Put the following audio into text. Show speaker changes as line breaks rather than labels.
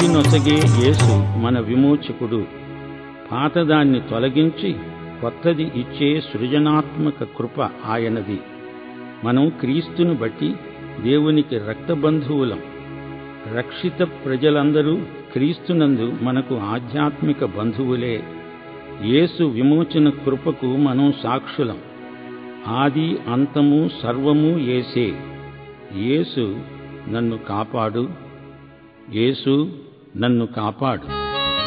నెమ్మది నొసగే యేసు మన విమోచకుడు పాతదాన్ని తొలగించి కొత్తది ఇచ్చే సృజనాత్మక కృప ఆయనది మనం క్రీస్తును బట్టి దేవునికి రక్తబంధువులం రక్షిత ప్రజలందరూ క్రీస్తునందు మనకు ఆధ్యాత్మిక బంధువులే యేసు విమోచన కృపకు మనం సాక్షులం ఆది అంతము సర్వము ఏసే యేసు నన్ను కాపాడు యేసు నన్ను కాపాడు